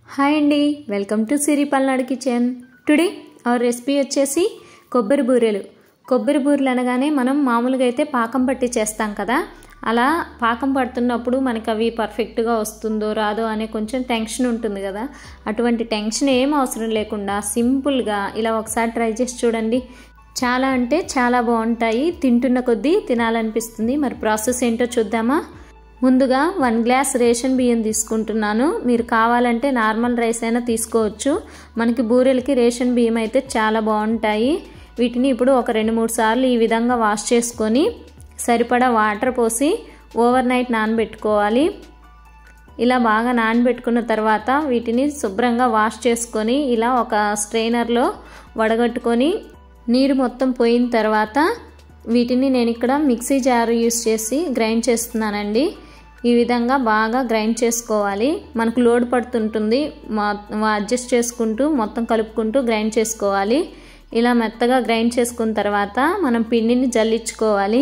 hi అండి welcome to Siri Palnadu kitchen today our recipe వచ్చేసి కొబ్బరి బూరెలు కొబ్బరి బూరెలు అనగానే మనం మామూలుగా అయితే పాకం పట్టి చేస్తాం కదా అలా పాకం పడుతున్నప్పుడు మనకి అవి పర్ఫెక్ట్గా వస్తుందో రాదో అనే కొంచెం టెన్షన్ ఉంటుంది కదా అటువంటి టెన్షన్ ఏం అవసరం లేకుండా సింపుల్గా ఇలా ఒకసారి ట్రై చేసి చూడండి చాలా అంటే చాలా బాగుంటాయి తింటున్న కొద్దీ తినాలనిపిస్తుంది మరి ప్రాసెస్ ఏంటో చూద్దామా ముందుగా వన్ గ్లాస్ రేషన్ బియ్యం తీసుకుంటున్నాను మీరు కావాలంటే నార్మల్ రైస్ అయినా తీసుకోవచ్చు మనకి బూరెలకి రేషన్ బియ్యం అయితే చాలా బాగుంటాయి వీటిని ఇప్పుడు ఒక రెండు మూడు సార్లు ఈ విధంగా వాష్ చేసుకొని సరిపడా వాటర్ పోసి ఓవర్ నైట్ నానబెట్టుకోవాలి ఇలా బాగా నానబెట్టుకున్న తర్వాత వీటిని శుభ్రంగా వాష్ చేసుకొని ఇలా ఒక స్ట్రైనర్లో వడగట్టుకొని నీరు మొత్తం పోయిన తర్వాత వీటిని నేను ఇక్కడ మిక్సీ జార్ యూస్ చేసి గ్రైండ్ చేస్తున్నానండి ఈ విధంగా బాగా గ్రైండ్ చేసుకోవాలి మనకు లోడ్ పడుతుంటుంది అడ్జస్ట్ చేసుకుంటూ మొత్తం కలుపుకుంటూ గ్రైండ్ చేసుకోవాలి ఇలా మెత్తగా గ్రైండ్ చేసుకున్న తర్వాత మనం పిండిని జల్లించుకోవాలి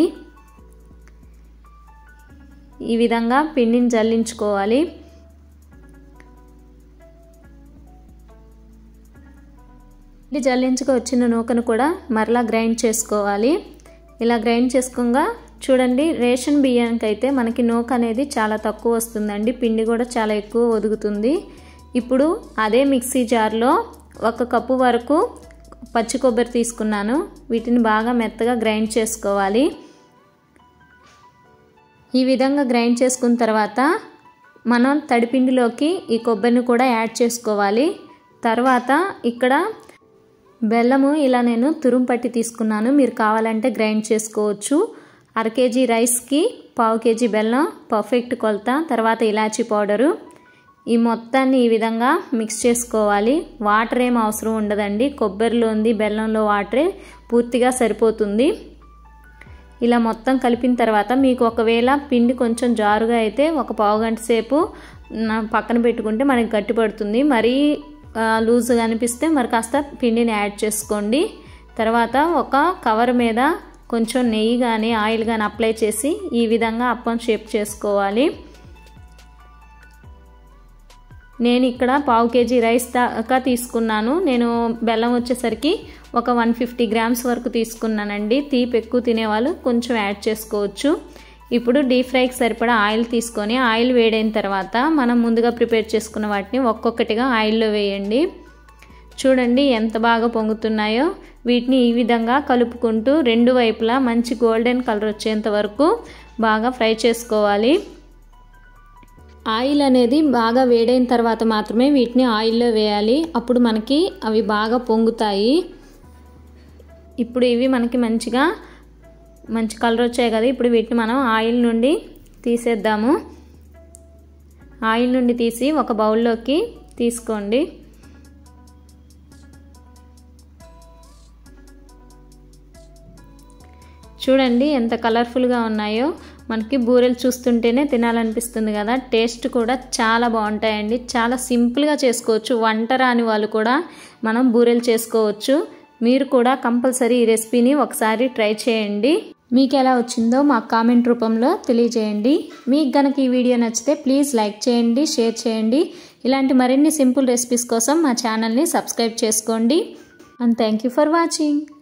ఈ విధంగా పిండిని జల్లించుకోవాలి పిండి జల్లించుకు వచ్చిన నూకను కూడా మరలా గ్రైండ్ చేసుకోవాలి ఇలా గ్రైండ్ చేసుకోగా చూడండి రేషన్ బియ్యానికి అయితే మనకి నూక అనేది చాలా తక్కువ వస్తుందండి పిండి కూడా చాలా ఎక్కువ ఒదుగుతుంది ఇప్పుడు అదే మిక్సీ జార్లో ఒక కప్పు వరకు పచ్చి కొబ్బరి తీసుకున్నాను వీటిని బాగా మెత్తగా గ్రైండ్ చేసుకోవాలి ఈ విధంగా గ్రైండ్ చేసుకున్న తర్వాత మనం తడిపిండిలోకి ఈ కొబ్బరిని కూడా యాడ్ చేసుకోవాలి తర్వాత ఇక్కడ బెల్లము ఇలా నేను తురుము పట్టి తీసుకున్నాను మీరు కావాలంటే గ్రైండ్ చేసుకోవచ్చు అర కేజీ రైస్కి పావు కేజీ బెల్లం పర్ఫెక్ట్ కొలత తర్వాత ఇలాచీ పౌడరు ఈ మొత్తాన్ని ఈ విధంగా మిక్స్ చేసుకోవాలి వాటర్ ఏం అవసరం ఉండదండి కొబ్బరిలో ఉంది బెల్లంలో వాటరే పూర్తిగా సరిపోతుంది ఇలా మొత్తం కలిపిన తర్వాత మీకు ఒకవేళ పిండి కొంచెం జారుగా అయితే ఒక పావు గంట సేపు పక్కన పెట్టుకుంటే మనకి గట్టిపడుతుంది మరీ లూజ్గా అనిపిస్తే మరి కాస్త పిండిని యాడ్ చేసుకోండి తర్వాత ఒక కవర్ మీద కొంచెం నెయ్యి కానీ ఆయిల్ కానీ అప్లై చేసి ఈ విధంగా అప్పం షేప్ చేసుకోవాలి నేను ఇక్కడ పావు కేజీ రైస్ దాకా తీసుకున్నాను నేను బెల్లం వచ్చేసరికి ఒక వన్ ఫిఫ్టీ గ్రామ్స్ వరకు తీసుకున్నానండి తీపి ఎక్కువ తినేవాళ్ళు కొంచెం యాడ్ చేసుకోవచ్చు ఇప్పుడు డీప్ ఫ్రైకి సరిపడా ఆయిల్ తీసుకొని ఆయిల్ వేడైన తర్వాత మనం ముందుగా ప్రిపేర్ చేసుకున్న వాటిని ఒక్కొక్కటిగా ఆయిల్లో వేయండి చూడండి ఎంత బాగా పొంగుతున్నాయో వీటిని ఈ విధంగా కలుపుకుంటూ రెండు వైపులా మంచి గోల్డెన్ కలర్ వచ్చేంత వరకు బాగా ఫ్రై చేసుకోవాలి ఆయిల్ అనేది బాగా వేడైన తర్వాత మాత్రమే వీటిని ఆయిల్లో వేయాలి అప్పుడు మనకి అవి బాగా పొంగుతాయి ఇప్పుడు ఇవి మనకి మంచిగా మంచి కలర్ వచ్చాయి కదా ఇప్పుడు వీటిని మనం ఆయిల్ నుండి తీసేద్దాము ఆయిల్ నుండి తీసి ఒక బౌల్లోకి తీసుకోండి చూడండి ఎంత కలర్ఫుల్గా ఉన్నాయో మనకి బూరెలు చూస్తుంటేనే తినాలనిపిస్తుంది కదా టేస్ట్ కూడా చాలా బాగుంటాయండి చాలా సింపుల్గా చేసుకోవచ్చు వంట రాని వాళ్ళు కూడా మనం బూరెలు చేసుకోవచ్చు మీరు కూడా కంపల్సరీ ఈ రెసిపీని ఒకసారి ట్రై చేయండి మీకు ఎలా వచ్చిందో మాకు కామెంట్ రూపంలో తెలియజేయండి మీకు గనక ఈ వీడియో నచ్చితే ప్లీజ్ లైక్ చేయండి షేర్ చేయండి ఇలాంటి మరిన్ని సింపుల్ రెసిపీస్ కోసం మా ఛానల్ని సబ్స్క్రైబ్ చేసుకోండి and thank you for watching